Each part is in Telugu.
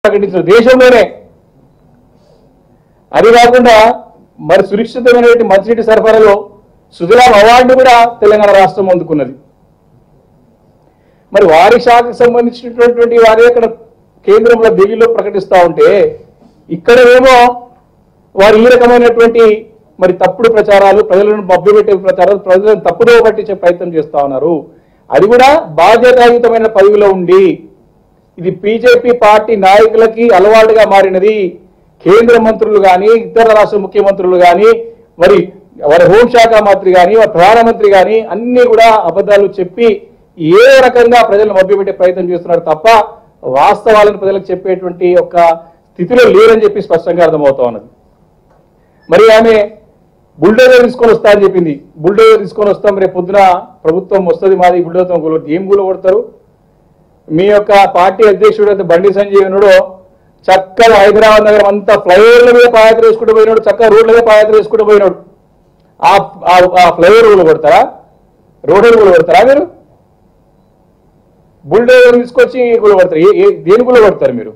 ప్రకటించారు దేశంలోనే అది కాకుండా మరి సురక్షితమైనటువంటి మంచినీటి సరఫరాలో సుజలాం అవార్డు కూడా తెలంగాణ రాష్ట్రం అందుకున్నది మరి వారి శాఖకు సంబంధించినటువంటి వారి అక్కడ కేంద్రంలో ఢిల్లీలో ప్రకటిస్తా ఉంటే ఇక్కడేమో వారు ఈ రకమైనటువంటి మరి తప్పుడు ప్రచారాలు ప్రజలను మభ్యపెట్టే ప్రచారాలు ప్రజలను తప్పుదో పట్టించే ప్రయత్నం చేస్తా ఉన్నారు అది కూడా బాధ్యతాయుతమైన పదవిలో ఉండి ఇది బీజేపీ పార్టీ నాయకులకి అలవాటుగా మారినది కేంద్ర మంత్రులు కానీ ఇతర రాష్ట్ర ముఖ్యమంత్రులు కానీ మరి వారి హోంశాఖ మంత్రి కానీ వారి ప్రధానమంత్రి కానీ అన్ని కూడా అబద్ధాలు చెప్పి ఏ రకంగా ప్రజలను మభ్యపెట్టే ప్రయత్నం చేస్తున్నారు తప్ప వాస్తవాలను ప్రజలకు చెప్పేటువంటి ఒక స్థితిలో లేరని చెప్పి స్పష్టంగా అర్థమవుతా ఉన్నది మరి ఆమె బుల్డోజర్ తీసుకొని వస్తా అని చెప్పింది బుల్డోజర్ తీసుకొని వస్తాం రేపు పొద్దున ప్రభుత్వం వస్తుంది మాది బుల్డోజర్ కూల ఏం కూల కొడతారు మీ యొక్క పార్టీ అధ్యక్షుడు అయితే బండి సంజీవనుడు చక్కగా హైదరాబాద్ నగరం అంతా ఫ్లైఓవర్ల మీద పాదయాత్ర వేసుకుంటూ పోయినాడు చక్కగా రోడ్ల మీద పాదయాత్ర వేసుకుంటూ పోయినాడు ఆ ఆ- ఆ ఫ్లైఓవర్ కూల కొడతారా రోడ్డు కూల కొడతారా మీరు బుల్డోజర్ తీసుకొచ్చి కూల కొడతారు ఏ- ఏ- దేని కూల కొడతారు మీరు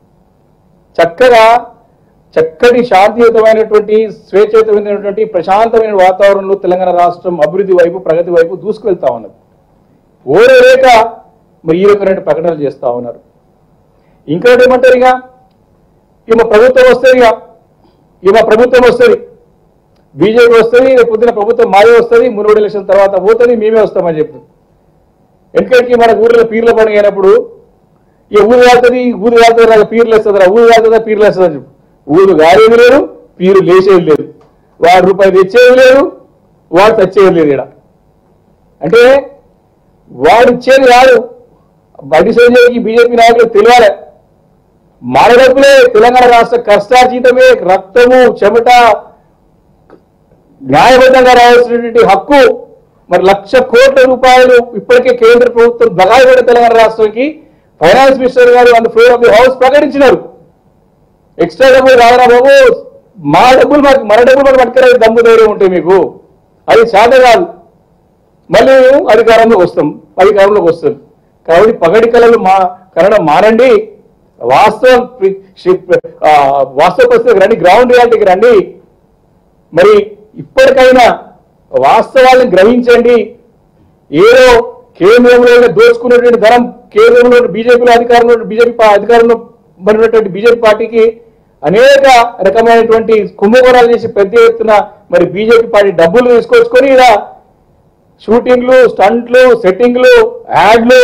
చక్కగా చక్కటి శాంతియుతమైనటువంటి స్వేచ్ఛయుతమైనటువంటి ప్రశాంతమైన వాతావరణంలో తెలంగాణ రాష్ట్రం అభివృద్ధి వైపు ప్రగతి వైపు దూసుకెళ్తా ఉన్నది ఓరలేక మరి ఈ రకమైన ప్రకటనలు చేస్తా ఉన్నారు ఇంకోటి ఏమంటారు ఇక ఇక మా ప్రభుత్వం వస్తుంది ఇక ఇక మా ప్రభుత్వం వస్తుంది బీజేపీ వస్తుంది రేపు పొద్దున ప్రభుత్వం మాదే వస్తుంది మునుగోడు ఎలక్షన్ తర్వాత పోతుంది మేమే వస్తామని చెప్పి ఎందుకంటే మన ఊర్లో పీర్ల పండుగ అయినప్పుడు ఇక ఊరు కాలుతుంది ఊరు కాలుతుంది నాకు పీర్లు వేస్తుందిరా ఊరు కాలుతుందా పీర్లు వేస్తుంది అని చెప్పి ఊరు గారేది లేదు పీరు లేచేది లేదు వాడు రూపాయి తెచ్చేది లేదు వాడు తెచ్చేది లేదు ఇక్కడ అంటే వాడు ఇచ్చేది కాదు బండి సంజయ్కి బీజేపీ నాయకులు తెలియాలి మన డబ్బులే తెలంగాణ రాష్ట్ర కష్టార్జితమే రక్తము చెమట న్యాయబద్ధంగా రావాల్సినటువంటి హక్కు మరి లక్ష కోట్ల రూపాయలు ఇప్పటికే కేంద్ర ప్రభుత్వం బగాయిపడే తెలంగాణ రాష్ట్రానికి ఫైనాన్స్ మినిస్టర్ గారు on the floor of the house ప్రకటించినారు ఎక్స్ట్రా డబ్బులు కాదరా బాబు మా డబ్బులు మాకు మన డబ్బులు మనం పట్టుకునే దమ్ము ధైర్యం ఉంటాయి మీకు అది సాధ కాదు మళ్ళీ మేము అధికారంలోకి వస్తాం అధికారంలోకి వస్తాం కాబట్టి పగడి కళలు మా కనడం మానండి వాస్తవం ప్రి- షి- ఆ, వాస్తవ పరిస్థితికి రండి గ్రౌండ్ రియాలిటీకి రండి మరి ఇప్పటికైనా వాస్తవాలను గ్రహించండి ఏదో కేంద్రంలో దోచుకున్నటువంటి ధనం కేంద్రంలో బీజేపీలో అధికారంలో బీజేపీ పా- అధికారంలో ఉన్నటువంటి బీజేపీ పార్టీకి అనేక రకమైనటువంటి కుంభకోణాలు చేసి పెద్ద ఎత్తున మరి బీజేపీ పార్టీ డబ్బులు తీసుకొచ్చుకొని ఇలా షూటింగ్లు స్టంట్లు సెట్టింగ్లు యాడ్లు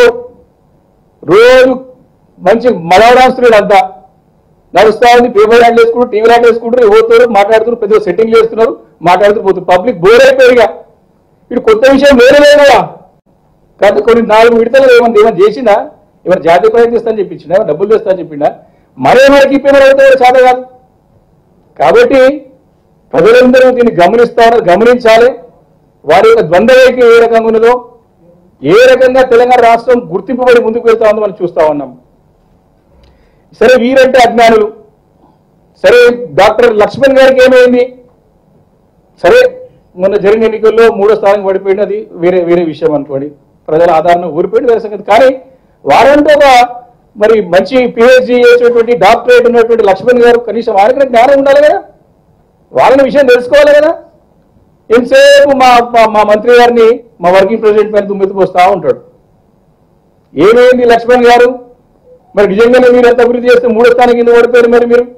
రోజు మంచి మనవరాస్తున్నాడు అంతా నడుస్తా ఉంది పేపర్ యాడ్ వేసుకుంటారు టీవీ యాడ్ వేసుకుంటారు పోతారు మాట్లాడుతున్నారు పెద్ద సెట్టింగ్ చేస్తున్నారు మాట్లాడుతూ పోతారు పబ్లిక్ బోర్ అయిపోయారుగా ఇటు కొత్త విషయం వేరే లేదు కదా కాదు కొన్ని నాలుగు విడతలు ఏమన్నా ఏమైనా చేసిందా ఏమైనా జాతీయ ప్రయత్నం చేస్తా అని చెప్పించిందా ఏమైనా డబ్బులు తెస్తా అని చెప్పిందా మరే మనకి ఇప్పేమని అవుతారో చేత కాదు కాబట్టి ప్రజలందరూ దీన్ని గమనిస్తారు గమనించాలి వారి యొక్క ద్వంద్వ వైఖరి ఏ రకంగా ఉన్నదో ఏ రకంగా తెలంగాణ రాష్ట్రం గుర్తింపబడి ముందుకు వెళ్తా ఉందో మనం చూస్తా ఉన్నాం సరే వీరంటే అజ్ఞానులు సరే డాక్టర్ లక్ష్మణ్ గారికి ఏమైంది సరే మొన్న జరిగిన ఎన్నికల్లో మూడో స్థానం పడిపోయింది అది వేరే వేరే విషయం అనుకోండి ప్రజల ఆధారంగా ఊరిపోయింది వేరే సంగతి కానీ వారంటే ఒక మరి మంచి పిహెచ్డి చేసినటువంటి డాక్టరేట్ ఉన్నటువంటి లక్ష్మణ్ గారు కనీసం వారికి జ్ఞానం ఉండాలి కదా వాళ్ళని విషయం తెలుసుకోవాలి కదా ఎంతసేపు మా మా- మా మంత్రి గారిని మా వర్కింగ్ ప్రెసిడెంట్ పైన దుమ్మెత్తిపోస్తా ఉంటాడు ఏమైంది లక్ష్మణ్ గారు మరి నిజంగానే మీరు ఎంత అభివృద్ధి చేస్తే మూడో స్థానం కింద పడిపోయారు మరి మీరు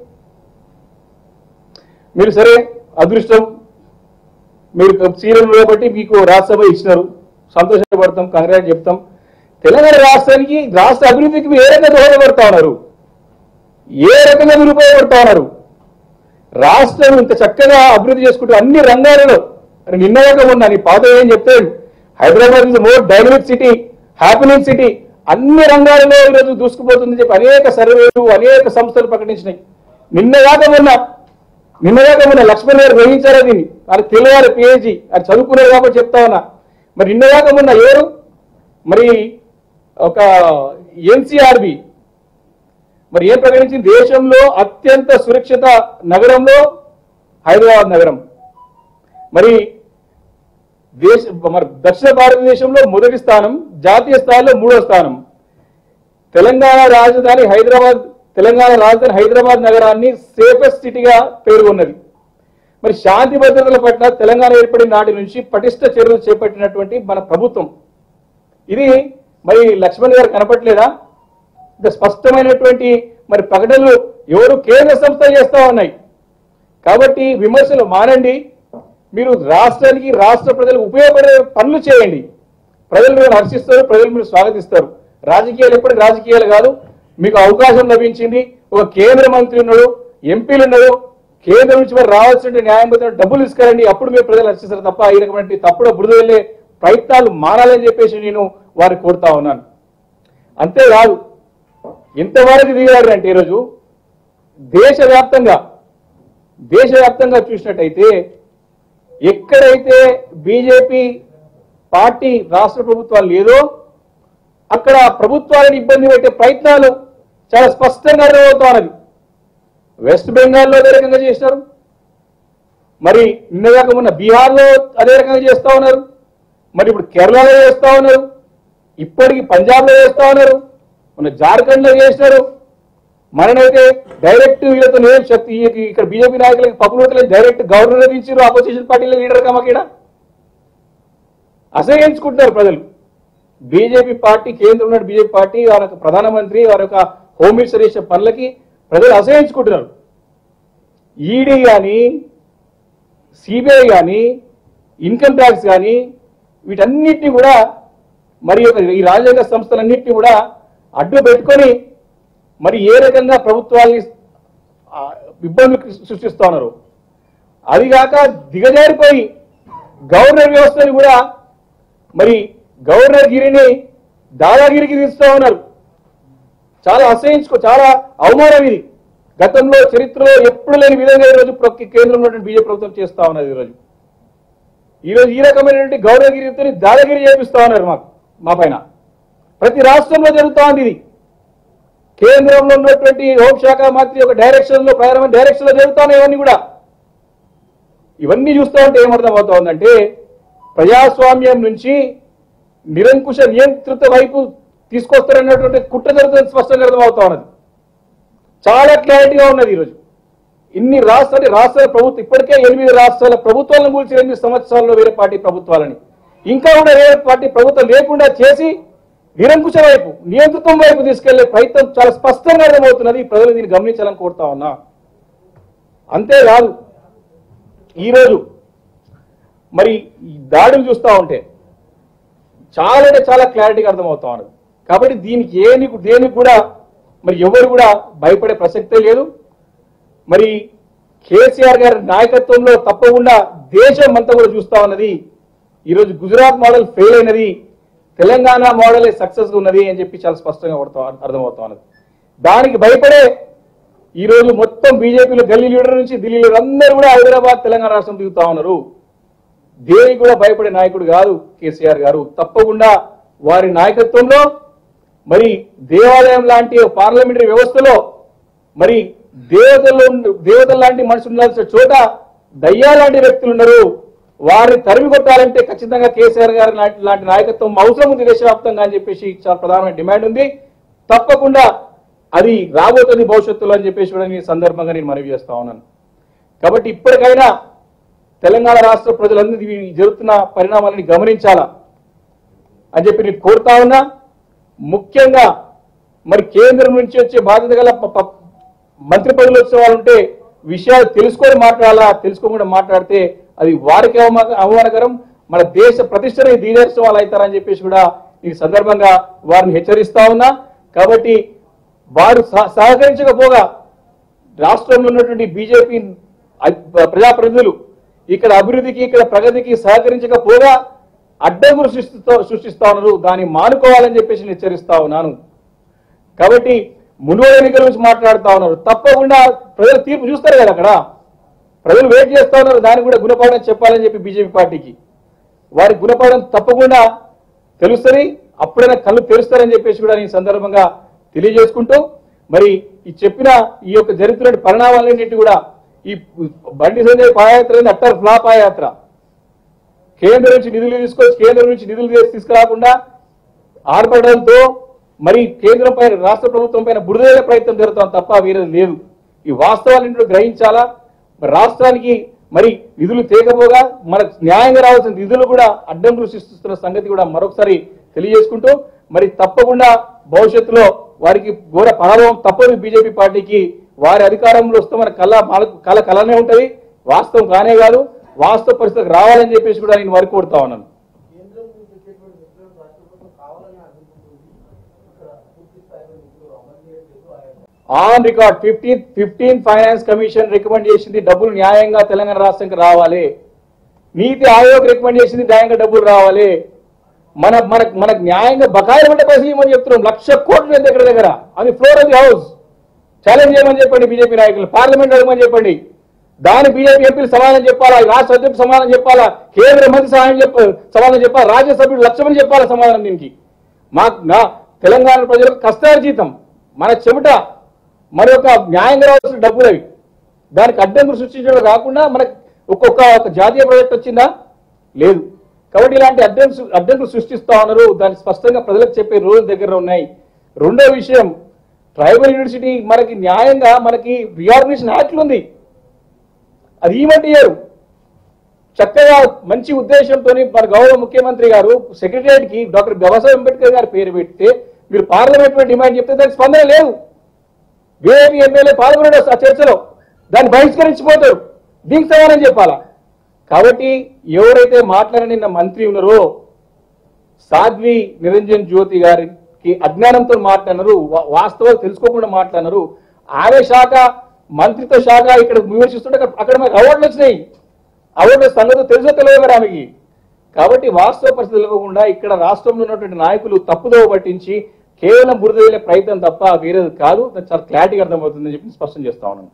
మీరు సరే అదృష్టం మీరు సీరియల్ బట్టి మీకు రాజ్యసభ ఇచ్చినారు సంతోషపడతాం కంగ్రాట్ చెప్తాం తెలంగాణ రాష్ట్రానికి రాష్ట్ర అభివృద్ధికి మీరు ఏ రకంగా దోహదపడతా ఉన్నారు ఏ రకంగా మీరు ఉపయోగపడతా ఉన్నారు రాష్ట్రం ఇంత చక్కగా అభివృద్ధి చేసుకుంటూ అన్ని రంగాలలో మరి నిన్నగాక ఉన్నా నీ పాత ఏం చెప్తాడు Hyderabad is more dynamic city happening city అన్ని రంగాలలో ఈరోజు దూసుకుపోతుందని చెప్పి అనేక సర్వేలు అనేక సంస్థలు ప్రకటించినాయి నిన్నగాక మొన్న నిన్నగాక మొన్న లక్ష్మణ్ గారు గ్రహించారా దీన్ని వాళ్ళకి తెలియాలి పిహెచ్డి అది చదువుకున్నారు కాబట్టి చెప్తా ఉన్నా మరి నిన్నగాక మొన్న ఎవరు మరి ఒక ఎన్సీఆర్బి మరి ఏం ప్రకటించింది దేశంలో అత్యంత సురక్షిత నగరంలో హైదరాబాద్ నగరం మరి దేశ మరి దక్షిణ భారతదేశంలో మొదటి స్థానం జాతీయ స్థాయిలో మూడో స్థానం తెలంగాణ రాజధాని హైదరాబాద్ తెలంగాణ రాజధాని హైదరాబాద్ నగరాన్ని సేఫెస్ట్ సిటీగా పేర్కొన్నది మరి శాంతి భద్రతల పట్ల తెలంగాణ ఏర్పడిన నాటి నుంచి పటిష్ట చర్యలు చేపట్టినటువంటి మన ప్రభుత్వం ఇది మరి లక్ష్మణ్ గారు కనపట్లేదా ఇంత స్పష్టమైనటువంటి మరి ప్రకటనలు ఎవరు కేంద్ర సంస్థ చేస్తా ఉన్నాయి కాబట్టి విమర్శలు మానండి మీరు రాష్ట్రానికి రాష్ట్ర ప్రజలకు ఉపయోగపడే పనులు చేయండి ప్రజలు మీరు హర్షిస్తారు ప్రజలు మీరు స్వాగతిస్తారు రాజకీయాలు ఎప్పటికీ రాజకీయాలు కాదు మీకు అవకాశం లభించింది ఒక కేంద్ర మంత్రి ఉన్నాడు ఎంపీలు ఉన్నారు కేంద్రం నుంచి మరి రావాల్సిన న్యాయబద్ధమైన డబ్బులు ఇస్తారండి అప్పుడు మీరు ప్రజలు హర్షిస్తారు తప్ప ఈ రకమైన తప్పుడు బురద వెళ్ళే ప్రయత్నాలు మానాలని చెప్పేసి నేను వారికి కోరుతా ఉన్నాను అంతేకాదు ఎంతవరకు దిగారు అంటే ఈరోజు దేశవ్యాప్తంగా దేశవ్యాప్తంగా చూసినట్టయితే ఎక్కడైతే బీజేపీ పార్టీ రాష్ట్ర ప్రభుత్వాలు లేదో అక్కడ ప్రభుత్వాలను ఇబ్బంది పెట్టే ప్రయత్నాలు చాలా స్పష్టంగా అర్థమవుతున్నది వెస్ట్ బెంగాల్లో అదే రకంగా చేశారు మరి నిన్నగాక మొన్న బీహార్లో అదే రకంగా చేస్తా ఉన్నారు మరి ఇప్పుడు కేరళలో చేస్తా ఉన్నారు ఇప్పటికి పంజాబ్లో చేస్తా ఉన్నారు మొన్న జార్ఖండ్లో చేసినారు మననైతే డైరెక్ట్ వీళ్ళతో నేను శక్తి ఈ- ఇక్కడ బీజేపీ నాయకులకి పప్పులు డైరెక్ట్ గవర్నర్ దించారు ఆపోజిషన్ పార్టీల లీడర్ కమకీడ అసహించుకుంటున్నారు ప్రజలు బీజేపీ పార్టీ కేంద్రంలో ఉన్న బీజేపీ పార్టీ వారి యొక్క ప్రధానమంత్రి వారి యొక్క హోమ్ మినిస్టర్ చేసే పనులకి ప్రజలు అసహించుకుంటున్నారు ఈడీ కానీ సిబిఐ కానీ ఇన్కమ్ ట్యాక్స్ కానీ వీటన్నిటిని కూడా మరి ఒక ఈ రాజ్యాంగ సంస్థలన్నింటినీ కూడా అడ్డు పెట్టుకొని మరి ఏ రకంగా ప్రభుత్వాల్ని ఆ, ఇబ్బందులు సృష్టిస్తా ఉన్నారు అది కాక దిగజారిపోయి గవర్నర్ వ్యవస్థని కూడా మరి గవర్నర్ గిరిని దాదాగిరికి తీస్తూ ఉన్నారు చాలా అసహించుకో చాలా అవమానం ఇది గతంలో చరిత్రలో ఎప్పుడు లేని విధంగా ఈరోజు ప్ర- కేంద్రంలో ఉన్నటువంటి బీజేపీ ప్రభుత్వం చేస్తా ఉన్నది ఈరోజు ఈరోజు ఈ రకమైనటువంటి గౌరవగిరితో దాదాగిరి చేపిస్తా ఉన్నారు మాకు మా పైన ప్రతి రాష్ట్రంలో జరుగుతా ఉంది ఇది కేంద్రంలో ఉన్నటువంటి హోంశాఖ మంత్రి యొక్క డైరెక్షన్ లో ప్రధానమైన డైరెక్షన్ లో జరుగుతా ఉన్నాయి ఇవన్నీ కూడా ఇవన్నీ చూస్తూ ఉంటే ఏమర్థం అవుతా ఉందంటే ప్రజాస్వామ్యం నుంచి నిరంకుశ నియంత్రిత వైపు తీసుకొస్తారన్నటువంటి కుట్ర జరుగుతుంది స్పష్టంగా అర్థమవుతా ఉన్నది చాలా క్లారిటీగా ఉన్నది ఈరోజు ఇన్ని రాష్ట్రాలు రాష్ట్రాల ప్రభుత్వం ఇప్పటికే ఎనిమిది రాష్ట్రాల ప్రభుత్వాలను కూల్చి ఎనిమిది సంవత్సరాల్లో వేరే పార్టీ ప్రభుత్వాలని ఇంకా కూడా వేరే పార్టీ ప్రభుత్వం లేకుండా చేసి నిరంకుశ వైపు నియంత్రితం వైపు తీసుకెళ్లే ప్రయత్నం చాలా స్పష్టంగా అర్థమవుతున్నది ప్రజలు దీన్ని గమనించాలని కోరుతా ఉన్నా అంతేకాదు ఈరోజు మరి ఈ దాడులు చూస్తూ ఉంటే చాలా అంటే చాలా క్లారిటీగా అర్థమవుతా ఉన్నది కాబట్టి దీనికి ఏని దేనికి కూడా మరి ఎవరు కూడా భయపడే ప్రసక్తే లేదు మరి కేసీఆర్ గారి నాయకత్వంలో తప్పకుండా దేశం అంతా కూడా చూస్తా ఉన్నది ఈరోజు గుజరాత్ మోడల్ ఫెయిల్ అయినది తెలంగాణ మోడల్ సక్సెస్ ఉన్నది అని చెప్పి చాలా స్పష్టంగా పడుతా అర్థమవుతా ఉన్నది దానికి భయపడే ఈ రోజు మొత్తం బీజేపీలో గల్లీ లీడర్ నుంచి ఢిల్లీ లీడర్ అందరూ కూడా హైదరాబాద్ తెలంగాణ రాష్ట్రం దిగుతా ఉన్నారు దేనికి కూడా భయపడే నాయకుడు కాదు కేసీఆర్ గారు తప్పకుండా వారి నాయకత్వంలో మరి దేవాలయం లాంటి ఒక పార్లమెంటరీ వ్యవస్థలో మరి దేవతలు దేవతల లాంటి మనుషులు ఉండాల్సిన చోట దయ్యా లాంటి వ్యక్తులు ఉన్నారు వారిని తరిమి కొట్టాలంటే ఖచ్చితంగా కేసీఆర్ గారి లాంటి లాంటి నాయకత్వం అవసరం ఉంది దేశవ్యాప్తంగా అని చెప్పేసి చాలా ప్రధానమైన డిమాండ్ ఉంది తప్పకుండా అది రాబోతుంది భవిష్యత్తులో అని చెప్పేసి కూడా ఈ సందర్భంగా నేను మనవి చేస్తా ఉన్నాను కాబట్టి ఇప్పటికైనా తెలంగాణ రాష్ట్ర ప్రజలందరూ ఈ జరుగుతున్న పరిణామాలని గమనించాలా అని చెప్పి నేను కోరుతా ఉన్నా ముఖ్యంగా మరి కేంద్రం నుంచి వచ్చే బాధ్యత గల ప- ప- మంత్రి పదవులు వచ్చే వాళ్ళు ఉంటే విషయాలు తెలుసుకొని మాట్లాడాలా తెలుసుకోకుండా మాట్లాడితే అది వారికి అవమా- అవమానకరం మన దేశ ప్రతిష్టని దీనేసిన వాళ్ళు అవుతారని చెప్పేసి కూడా ఈ సందర్భంగా వారిని హెచ్చరిస్తా ఉన్నా కాబట్టి వారు సహ- సహకరించకపోగా రాష్ట్రంలో ఉన్నటువంటి బీజేపీ ప్రజాప్రతినిధులు ఇక్కడ అభివృద్ధికి ఇక్కడ ప్రగతికి సహకరించకపోగా అడ్డంకులు సృష్టిస్తా సృష్టిస్తా ఉన్నారు దాన్ని మానుకోవాలని చెప్పేసి నేను హెచ్చరిస్తా ఉన్నాను కాబట్టి మునుగోడు ఎన్నికల గురించి మాట్లాడుతా ఉన్నారు తప్పకుండా ప్రజలు తీర్పు చూస్తారు కదా అక్కడ ప్రజలు వెయిట్ చేస్తా ఉన్నారు దానికి కూడా గుణపాఠం చెప్పాలని చెప్పి బీజేపీ పార్టీకి వారి గుణపాఠం తప్పకుండా తెలుస్తుంది అప్పుడైనా కళ్ళు తెరుస్తారని చెప్పేసి కూడా నేను ఈ సందర్భంగా తెలియజేసుకుంటూ మరి ఈ చెప్పిన ఈ యొక్క జరుగుతున్న పరిణామాలన్నింటి కూడా ఈ బండి సంజయ్ పాదయాత్ర అనేది అట్టర్ ఫ్లాప్ పాదయాత్ర కేంద్రం నుంచి నిధులు తీసుకొచ్చి కేంద్రం నుంచి నిధులు తీసి- తీసుకురాకుండా ఆర్భటంతో మరి కేంద్రం పైన రాష్ట్ర ప్రభుత్వం పైన బుడిదేల ప్రయత్నం జరుగుతాం తప్ప వేరేది లేదు ఈ వాస్తవాలను గ్రహించాలా మరి రాష్ట్రానికి మరి నిధులు తేకపోగా మనకు న్యాయంగా రావాల్సిన నిధులు కూడా అడ్డంకులు సృష్టిస్తున్న సంగతి కూడా మరొకసారి తెలియజేసుకుంటూ మరి తప్పకుండా భవిష్యత్తులో వారికి ఘోర పరాభవం తప్పదు బీజేపీ పార్టీకి వారి అధికారంలో వస్తే మన కళ మనకు కళ కళనే ఉంటది వాస్తవం కానే కాదు వాస్తవ పరిస్థితికి రావాలని చెప్పేసి కూడా నేను వారికి కోరుతా ఉన్నాను కేంద్రం నుంచి వచ్చేటువంటి నిధులను రాష్ట్ర ప్రభుత్వం కావాలని అడ్డుకుంటుంది ఇక్కడ పూర్తి స్థాయిలో నిధులు అమలు చేయట్లేదు ఆయా on record fifteen fifteen finance commission recommend చేసింది డబ్బులు న్యాయంగా తెలంగాణ రాష్ట్రానికి రావాలి నీతి ఆయోగ్ రికమెండ్ చేసింది న్యాయంగా డబ్బులు రావాలి మన మన మనకు న్యాయంగా బకాయిలు ఉంటే పైసలు ఇవ్వమని చెప్తున్నాం లక్ష కోట్లు ఉంది దగ్గర దగ్గర అది floor of the house challenge చేయమని చెప్పండి బీజేపీ నాయకులు పార్లమెంట్ అడగమని చెప్పండి దాని బీజేపీ ఎంపీలు సమాధానం చెప్పాలా రాష్ట్ర అధ్యక్షుడు సమాధానం చెప్పాలా కేంద్ర మంత్రి సహాయం చెప్ప సమాధానం చెప్పాలా రాజ్యసభ్యుడు లక్ష మంది చెప్పాలా సమాధానం దీనికి మా నా తెలంగాణ ప్రజలకు కష్టార్జితం మన చెమట మరి ఒక న్యాయంగా రావాల్సిన డబ్బులు అవి దానికి అడ్డంకులు సృష్టించడం కాకుండా మనకు ఒక్కొక్క ఒక జాతీయ ప్రాజెక్ట్ వచ్చిందా లేదు కాబట్టి ఇలాంటి అడ్డంకులు అడ్డంకులు సృష్టిస్తా ఉన్నారు దాన్ని స్పష్టంగా ప్రజలకు చెప్పే రోజుల దగ్గర ఉన్నాయి రెండో విషయం ట్రైబల్ యూనివర్సిటీ మనకి న్యాయంగా మనకి రిఆర్గనైజేషన్ యాక్ట్లు ఉంది అది ఈమంటే ఇయ్యరు చక్కగా మంచి ఉద్దేశంతో మన గౌరవ ముఖ్యమంత్రి గారు సెక్రటరియట్ కి డాక్టర్ బాబాసాహెబ్ అంబేద్కర్ గారి పేరు పెడితే మీరు పార్లమెంట్ లో డిమాండ్ చెప్తే దానికి స్పందన లేదు బీఏపీ ఎమ్మెల్యే పాల్గొనడు ఆ చర్చలో దాన్ని బహిష్కరించిపోతారు దీనికి సమాధానం చెప్పాలా కాబట్టి ఎవరైతే మాట్లాడిన నిన్న మంత్రి ఉన్నారో సాధ్వి నిరంజన్ జ్యోతి గారికి అజ్ఞానంతో మాట్లాడినారు వా- వాస్తవాలు తెలుసుకోకుండా మాట్లాడినారు ఆమె శాఖ మంత్రిత్వ శాఖ ఇక్కడ విమర్శిస్తుంటే అక్కడ- అక్కడ మాకు అవార్డులు వచ్చినాయి అవార్డుల సంగతి తెలుసో తెలియదు మరి ఆమెకి కాబట్టి వాస్తవ పరిస్థితి తెలియకుండా ఇక్కడ రాష్ట్రంలో ఉన్నటువంటి నాయకులు తప్పుదోవ పట్టించి కేవలం బురద వేలే ప్రయత్నం తప్ప వేరేది కాదు దానికి చాలా క్లారిటీగా అర్థమవుతుందని చెప్పి స్పష్టం చేస్తా ఉన్నాను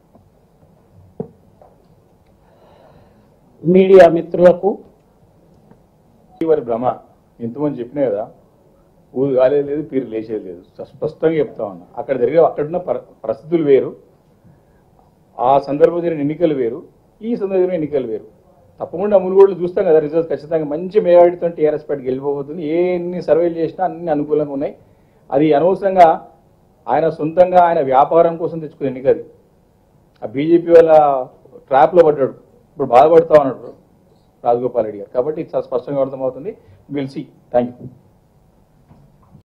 మీడియా మిత్రులకు వారి భ్రమ ఎంతమంది చెప్పినా కదా ఊరు కాలేదు లేదు పీరు లేచేది లేదు స్పష్టంగా చెప్తా ఉన్నా అక్కడ జరిగే అక్కడున్న పర- పరిస్థితులు వేరు ఆ సందర్భంలో జరిగిన ఎన్నికలు వేరు ఈ సందర్భంలో ఎన్నికలు వేరు తప్పకుండా మునుగోళ్ళు చూస్తాం కదా రిజల్ట్స్ ఖచ్చితంగా మంచి మేవాడితో టీఆర్ఎస్ పార్టీ గెలిపోతుంది ఏ ఎన్ని సర్వేలు చేసినా అన్ని అనుకూలంగా ఉన్నాయి అది అనవసరంగా ఆయన సొంతంగా ఆయన వ్యాపారం కోసం తెచ్చుకునే ఎన్నిక అది ఆ బీజేపీ వాళ్ళ ట్రాప్లో పడ్డాడు ఇప్పుడు బాధపడతా ఉన్నాడు రాజగోపాల్ రెడ్డి గారు కాబట్టి చాలా స్పష్టంగా అర్థమవుతుంది విల్ సి థ్యాంక్ యూ